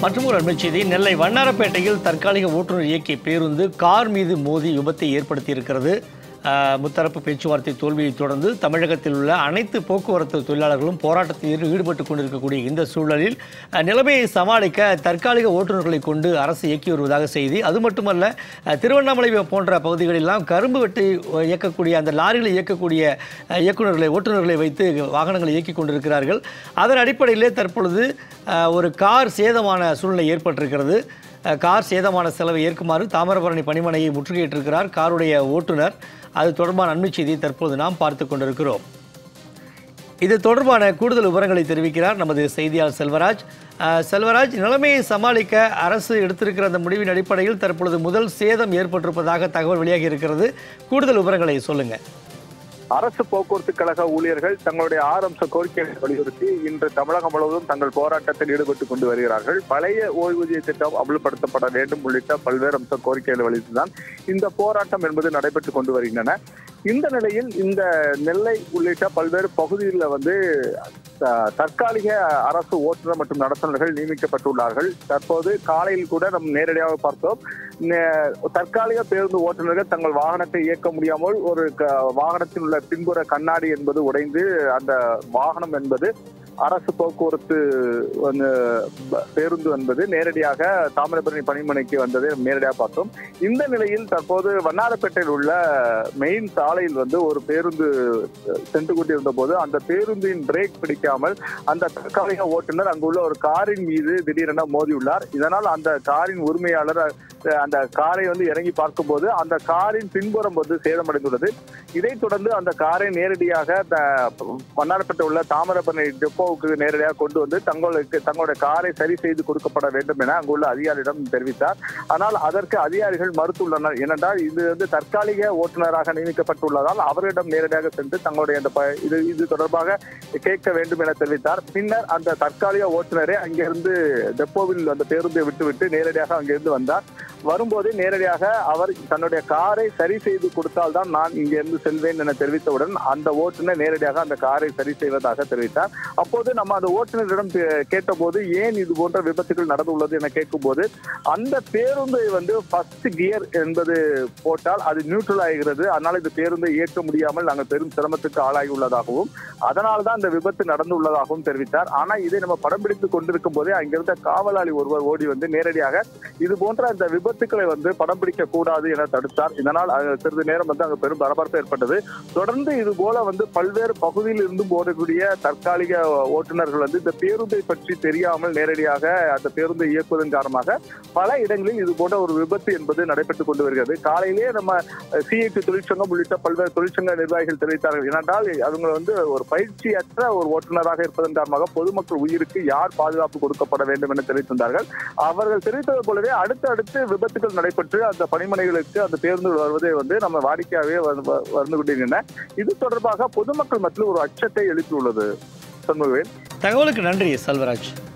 மற்றும் ஒரு அண்மைச் செய்தி நெல்லை வண்ணாரப்பேட்டையில் தற்காலிக ஓட்டுநர் இயக்கிய பேருந்து கார் மீது மோதி விபத்தை ஏற்படுத்தியிருக்கிறது ஆஹ், முத்தரப்பு பேச்சுவார்த்தை தோல்வியைத் தொடர்ந்து தமிழகத்தில் உள்ள அனைத்து போக்குவரத்து தொழிலாளர்களும் போராட்டத்தில் ஈடுபட்டு கொண்டிருக்கக்கூடிய இந்த சூழலில் ஆஹ், நிலைமையை சமாளிக்க தற்காலிக ஓட்டுநர்களை கொண்டு அரசு இயக்கி வருவதாக செய்தி அது மட்டுமல்ல ஆஹ், திருவண்ணாமலை போன்ற பகுதிகளெல்லாம் கரும்பு வெட்டி இயக்கக்கூடிய அந்த லாரிகளை இயக்கக்கூடிய ஆஹ், இயக்குநர்களை ஓட்டுநர்களை வைத்து வாகனங்களை இயக்கி கொண்டிருக்கிறார்கள் அதன் அடிப்படையிலே தற்பொழுது ஆஹ், ஒரு கார் சேதமான சூழ்நிலை ஏற்பட்டிருக்கிறது அஹ், கார் சேதமான செலவை ஏற்குமாறு தாமிரபரணி பணிமனையை முற்றுகையிட்டிருக்கிறார் காருடைய ஓட்டுநர் அது தொடர்பான அண்மைச் செய்தியை தற்போது நாம் பார்த்து கொண்டிருக்கிறோம் இது தொடர்பான கூடுதல் விவரங்களை தெரிவிக்கிறார் நமது செய்தியாளர் செல்வராஜ் அஹ், செல்வராஜ் நிலைமையை சமாளிக்க அரசு எடுத்திருக்கிற அந்த முடிவின் அடிப்படையில் தற்பொழுது முதல் சேதம் ஏற்பட்டிருப்பதாக தகவல் வெளியாகி இருக்கிறது கூடுதல் விவரங்களை சொல்லுங்க அரசு போக்குவரத்து கழக ஊழியர்கள் தங்களுடைய ஆறு அம்ச கோரிக்கைகளை வலியுறுத்தி இன்று தமிழகம் முழுவதும் தங்கள் போராட்டத்தில் ஈடுபட்டு கொண்டு வருகிறார்கள் பழைய ஓய்வூதிய திட்டம் அமல்படுத்தப்பட வேண்டும் உள்ளிட்ட பல்வேறு அம்ச கோரிக்கைகளை வலித்துதான் இந்த போராட்டம் என்பது நடைபெற்றுக் கொண்டு வருகின்றன இந்த நிலையில் இந்த நெல்லை உள்ளிட்ட பல்வேறு பகுதிகளில் வந்து த- தற்காலிக அரசு ஓட்டுநர் மற்றும் நடத்துனர்கள் நியமிக்கப்பட்டுள்ளார்கள் தற்போது காலையில் கூட நம் நேரடியாக பார்த்தோம் நே- தற்காலிக பேருந்து ஓட்டுநர்கள் தங்கள் வாகனத்தை இயக்க முடியாமல் ஒரு க- வாகனத்தில் உள்ள பின்புற கண்ணாடி என்பது உடைந்து அந்த வாகனம் என்பது அரசு போக்குவரத்து வந்து ப- பேருந்து என்பது நேரடியாக தாமிரபரணி பணிமனைக்கு வந்ததை நம்ம நேரடியாக பார்த்தோம் இந்த நிலையில் தற்போது வண்ணாரப்பேட்டையில் உள்ள மெயின் சாலையில் வந்து ஒரு பேருந்து அஹ், சென்று கொண்டிருந்த போது அந்த பேருந்தின் பிரேக் பிடிக்காமல் அந்த தற்காலிக ஓட்டுநர் அங்குள்ள ஒரு காரின் மீது திடீரென மோதியுள்ளார் இதனால் அந்த காரின் உரிமையாளர் அஹ், அந்த காரை வந்து இறங்கி பார்க்கும்போது அந்த காரின் பின்புறம் வந்து சேதமடைந்துள்ளது இதைத் தொடர்ந்து அந்த காரை நேரடியாக த- வண்ணாரப்பேட்டை உள்ள தாமிரபரணி டெப்போவுக்கு நேரடியாக கொண்டு வந்து தங்களுக்கு தங்களுடைய காரை சரி செய்து கொடுக்கப்பட வேண்டும் என அங்குள்ள அதிகாரியிடம் தெரிவித்தார் ஆனால் அதற்கு அதிகாரிகள் மறுத்துள்ளனர் ஏனென்றால் இது வந்து தற்காலிக ஓட்டுநராக நியமிக்கப்பட்டுள்ளதால் அவரிடம் நேரடியாக சென்று தங்களுடைய அந்த ப- இது இது தொடர்பாக கேட்க வேண்டும் என தெரிவித்தார் பின்னர் அந்த தற்காலிக ஓட்டுநரே அங்கிருந்து டெப்போவில் அந்த பேருந்தை விட்டுவிட்டு நேரடியாக அங்கிருந்து வந்தார் வரும்போது நேரடியாக அவர் தன்னுடைய காரை சரி செய்து கொடுத்தால்தான் நான் இங்கிருந்து செல்வேன் என தெரிவித்தவுடன் அந்த ஓட்டுநர் நேரடியாக அந்த காரை சரி செய்வதாக தெரிவித்தார் அப்போது நம்ம அந்த ஓட்டுநரிடம் கே- கேட்டபோது ஏன் இது போன்ற விபத்துகள் நடந்துள்ளது என கேட்கும்போது அந்த பேருந்தை வந்து ஃபர்ஸ்ட் கியர் என்பது போட்டால் அது நியூட்ரல் ஆகிறது அதனால் இந்த பேருந்தை இயக்க முடியாமல் நாங்கள் பெரும் சிரமத்துக்கு ஆளாகி உள்ளதாகவும் அதனால் தான் இந்த விபத்து நடந்துள்ளதாகவும் தெரிவித்தார் ஆனா இதை நம்ம படம் பிடித்து கொண்டிருக்கும் போதே அங்கிருந்த காவலாளி ஒருவர் ஓடி வந்து நேரடியாக இது போன்ற இந்த விபத்துக்களை வந்து படம் பிடிக்க கூடாது என தடுத்தார் இதனால் அஹ், சிறிது நேரம் வந்து அங்கு பெரும் பரபரப்பு ஏற்பட்டது தொடர்ந்து இது போல வந்து பல்வேறு பகுதியில் இருந்தும் போடக்கூடிய தற்காலிக ஓட்டுநர்கள் வந்து இந்த பேருந்தை பற்றி தெரியாமல் நேரடியாக அந்த பேருந்தை இயக்குவதன் காரணமாக பல இடங்களில் இது போன்ற ஒரு விபத்து என்பது நடைபெற்றுக் கொண்டு வருகிறது காலையிலேயே நம்ம சிஐடி தொழிற்சங்கம் உள்ளிட்ட பல்வேறு தொழிற்சங்க நிர்வாகிகள் தெரிவித்தார்கள் ஏனென்றால் அவங்க வந்து ஒரு பயிற்சியற்ற ஒரு ஓட்டுநராக இருப்பதன் காரணமாக பொதுமக்கள் உயிருக்கு யார் பாதுகாப்பு கொடுக்கப்பட வேண்டும் என தெரிவித்திருந்தார்கள் அவர்கள் தெரிவித்தது போலவே அடுத்து அடுத்து விபத்துகள் நடைபெற்று அந்த பணிமனைகளுக்கு அந்த பேருந்துகள் வருவதை வந்து நம்ம வாடிக்கையாகவே வந்து வந்து கொண்டிருக்கின்றன இது தொடர்பாக பொதுமக்கள் மத்தியில் ஒரு அச்சத்தை எழுப்பியுள்ளது சண்முகவேல் தகவலுக்கு நன்றி செல்வராஜ்